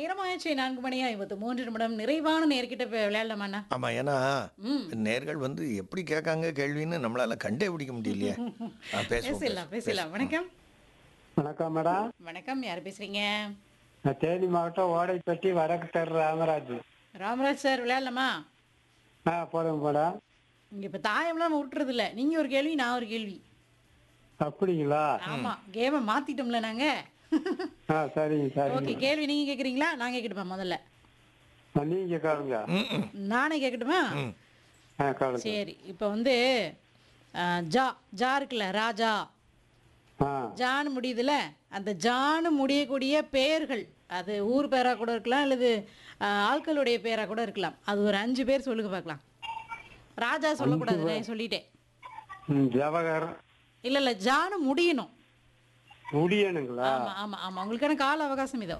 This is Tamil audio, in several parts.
நேரமாயாச்சு நான்கு மணி ஐம்பத்து மூன்று நிமிடம் நிறைவான நேர்கிட்ட போய் விளையாடலாமாண்ணா ஆமாம் ஏன்னா ம் நேர்கள் வந்து எப்படி கேட்காங்க கேள்வின்னு நம்மளால கண்டே பிடிக்க முடியலையே ஆ, பேசுவோம் பேசலாம் பேசலாம் வணக்கம் வணக்கம் மேடம் வணக்கம் யார் பேசுறீங்க நான் தேனி மாவட்டம் ஓடைப்பட்டி வடக்கு தெரு ராமராஜ் ராமராஜ் சார் விளையாடலாமா ஆ போடுங்க மேடம் இங்க இப்ப தாயம்லாம் நம்ம விட்டுறது இல்ல நீங்க ஒரு கேள்வி நான் ஒரு கேள்வி அப்படிங்களா ஆமா கேமை மாத்திட்டோம்ல நாங்க ஆ சரிங்க ஓகே சரிங்க கேள்வி நீங்க கேக்குறீங்களா நான் கேக்கட்டுமா முதல்ல ஆ, நீங்க கேளுங்க ம், ம், நானே கேக்கட்டுமா ம். ஆ கேளுங்க சரி இப்போ வந்து ஆ, ஜா ஜா இருக்குல்ல ராஜா ஆ ஜான்னு முடியுதுல அந்த ஜான்னு முடியக்கூடிய பெயர்கள் அது ஊர் பேரா கூட இருக்கலாம் அல்லது ஆ, ஆட்களுடைய பேரா கூட இருக்கலாம் அது ஒரு அஞ்சு பேர் சொல்லுங்க பார்க்கலாம் ராஜா சொல்லக்கூடாது நான் சொல்லிட்டேன் ம், ஜவஹர் இல்ல இல்ல ஜான்னு முடியணும் முடியணுங்களா ஆமா ஆமா ஆமா உங்களுக்கான கால அவகாசம் இதோ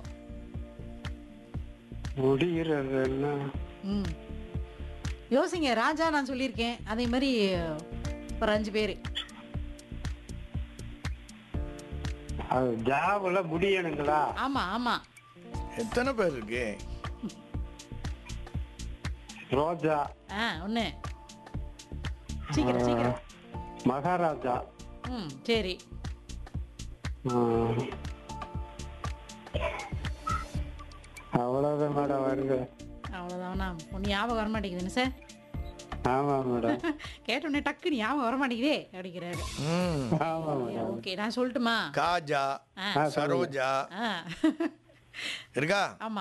முடிகிறது என்ன ம் யோசிங்க ராஜா நான் சொல்லியிருக்கேன் அதே மாதிரி ஒரு அஞ்சு பேர் அது ஜாவுல முடியணுங்களா ஆமா ஆமா எத்தனை பேர் இருக்கு ரோஜா ஆ ஒன்று சீக்கிரம் சீக்கிரம் மகாராஜா ம் சரி ஆ. அவ்வளவுதான் மேடம் வருது அவ்வளோதானா ஒன்று ஞாபகம் வர மாட்டேங்குதுன்னு சார் ஆமா மேடம் கேட்டோடனே டக்குன்னு ஞாபகம் வர மாட்டேங்குதே அப்படிங்கிறாரு ம் ஆமா மேடம் ஓகே நான் சொல்லட்டுமா காஜா ஆ சரோஜா ஆ இருக்கா ஆமா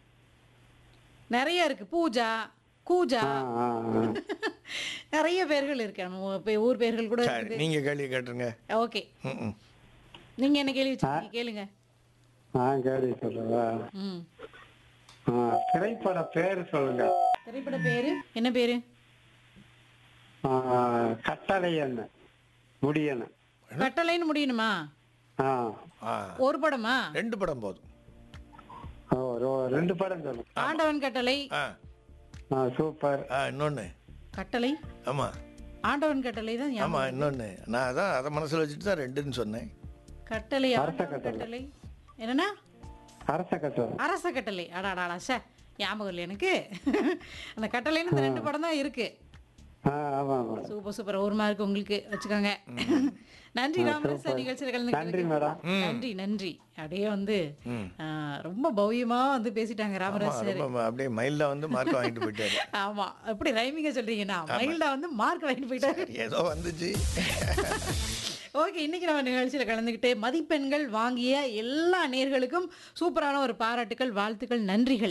நிறைய இருக்கு பூஜா கூஜா ஆ, ஆ, ஆ. நிறைய பேர்கள் இருக்கு நம்ம இப்போ ஊர் பேர்கள் கூட சரி இருக்குது நீங்க கேள்வி கேட்டுருங்க ஓகே ம், ம். நீங்க என்ன கேள்வி வச்சிருக்கீங்க கேளுங்க நான் கேள்வி சொல்றதா ம் ஆ, திரைப்பட பேர் சொல்லுங்க திரைப்பட பேரு என்ன பேரு ஆ, கட்டளை என்ன முடியணும் கட்டளைன்னு முடியணுமா ஆ ஆ ஒரு படமா ரெண்டு படம் போதும் ஓ, ரோ- ரெண்டு படம் சொல்லுங்க ஆண்டவன் கட்டளை ஆ ஆ சூப்பர் ஆ இன்னொன்று கட்டளை ஆமாம் ஆண்டவன் கட்டளை தான் ஞாபகம். ஆமாம் இன்னொன்று நான் அதான் அதை மனசில் வச்சுட்டு தான் ரெண்டுன்னு சொன்னேன் கட்டளை அரச ஆண்டவன் கட்டளை. கட்டளை என்னன்னா அரச கட்டளை அரச கட்டளை அடாடாடா சே ஞாபகம் இல்லை எனக்கு அந்த கட்டளைன்னு இந்த ரெண்டு படம் தான் இருக்கு ஆ ஆமா மேடம் சூப்பர் சூப்பர் ஒரு மார்க் உங்களுக்கு வச்சுக்கோங்க நன்றி ராமராஜ் சார் நிகழ்ச்சியில் நன்றி கலந்து மேடம் நன்றி நன்றி அப்படியே வந்து ம். ஆ, ரொம்ப பவ்யமா வந்து பேசிட்டாங்க ராமராஜ் ஆமா, சார் ரொம்ப அப்படியே மைல்டாக வந்து மார்க் வாங்கிட்டு போயிட்டாரு ஆமா எப்படி ரைமிங்க சொல்றீங்கன்னா மைல்டா வந்து மார்க் வாங்கிட்டு போயிட்டாரு ஏதோ வந்துச்சு ஓகே இன்னைக்கு நம்ம நிகழ்ச்சியில் கலந்துக்கிட்டு மதிப்பெண்கள் வாங்கிய எல்லா நேர்களுக்கும் சூப்பரான ஒரு பாராட்டுக்கள் வாழ்த்துக்கள் நன்றிகள்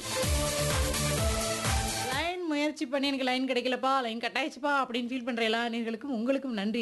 லைன் முயற்சி பண்ணி எனக்கு லைன் கிடைக்கலப்பா லைன் கட்டாயிச்சுப்பா அப்படின்னு ஃபீல் பண்ற எல்லா நேர்களுக்கும் உங்களுக்கும் நன்றி